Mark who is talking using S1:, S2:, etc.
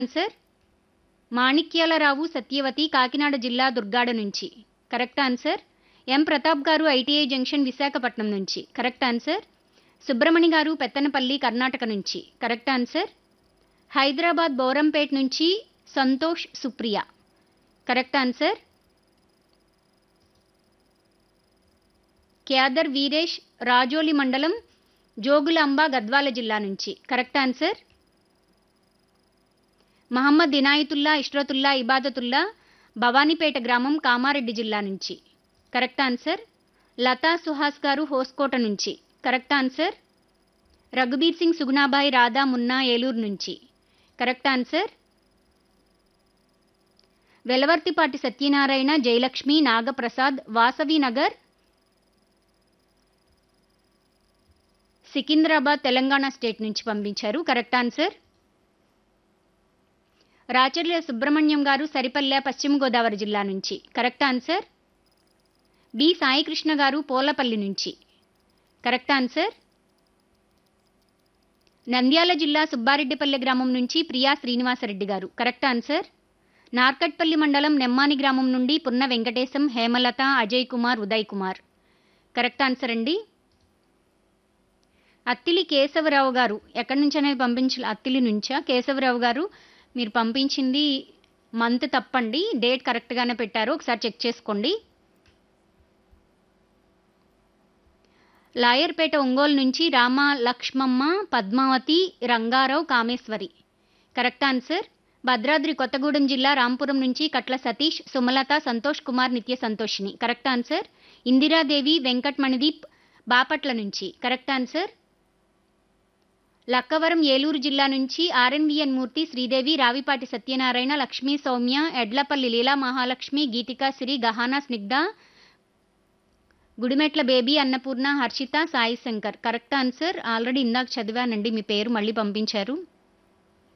S1: answer Manikyalarao Satyavathi Kakinada జిల్లా దుర్గాడ నుంచి correct answer ఎం ప్రతాప్ గారు ఐటీఐ జంక్షన్ విశాఖపట్నం నుంచి కరెక్ట్ ఆన్సర్ సుబ్రమణి గారు పెత్తనపల్లి కర్ణాటక నుంచి కరెక్ట్ ఆన్సర్ హైదరాబాద్ బోరంపేట్ నుంచి సంతోష్ సుప్రియ కరెక్ట్ ఆన్సర్ క్యాదర్ వీరేష్ రాజోలి మండలం జోగులాంబ గద్వాల జిల్లా నుంచి కరెక్ట్ ఆన్సర్ మహమ్మద్ ఇనాయతుల్లా ఇష్రతుల్లా ఇబాదతుల్లా భవానీపేట గ్రామం కామారెడ్డి జిల్లా నుంచి కరెక్ట్ ఆన్సర్ లతా సుహాస్ గారు హోస్కోట నుంచి కరెక్ట్ ఆన్సర్ రఘుబీర్ సింగ్ సుగుణాబాయి రాధా మున్నా ఏలూరు నుంచి correct answer Velavarthipati Satyanarayana Jayalakshmi Nagaprasad Vasavi Nagar Secunderabad Telangana state నుంచి పంపించారు కరెక్ట్ ఆన్సర్ రాచర్ల సుబ్రహ్మణ్యం గారు సరిపల్లె పశ్చిమ గోదావరి జిల్లా నుంచి కరెక్ట్ ఆన్సర్ బి సాయికృష్ణ గారు పోలపల్లి నుంచి కరెక్ట్ ఆన్సర్ నంద్యాల జిల్లా సుబ్బారెడ్డిపల్లె గ్రామం నుంచి ప్రియా శ్రీనివాసరెడ్డి గారు కరెక్ట్ ఆన్సర్ నార్కట్పల్లి మండలం నెమ్మాని గ్రామం నుండి పున్న వెంకటేశం హేమలత అజయ్ కుమార్ ఉదయ్ కుమార్ కరెక్ట్ ఆన్సర్ అండి అత్తిలి కేశవరావు గారు ఎక్కడి నుంచి అనేది పంపించాలి అత్తిలి నుంచా కేశవరావు గారు మీరు పంపించింది మంత్ తప్పండి డేట్ కరెక్ట్గానే పెట్టారు ఒకసారి చెక్ చేసుకోండి లాయర్పేట ఒంగోలు నుంచి రామ లక్ష్మమ్మ పద్మావతి రంగారావు కామేశ్వరి కరెక్ట్ ఆన్సర్ భద్రాద్రి కొత్తగూడెం జిల్లా రాంపురం నుంచి కట్ల సతీష్ సుమలత సంతోష్ కుమార్ నిత్య సంతోషిని కరెక్ట్ ఆన్సర్ ఇందిరాదేవి వెంకట్ మణిదీప్ బాపట్ల నుంచి కరెక్ట్ ఆన్సర్ లక్కవరం ఏలూరు జిల్లా నుంచి RNVN Murthy Sridevi Ravipati Satyanarayana Lakshmi Soumya Edlapalli Leela Mahalakshmi Geetika Siri Gahana Snigdha Gudimetla Baby Annapurna Harshitha Sai Shankar correct answer already ఇందాక చదివానండి మీ పేరు మళ్ళీ పంపించారు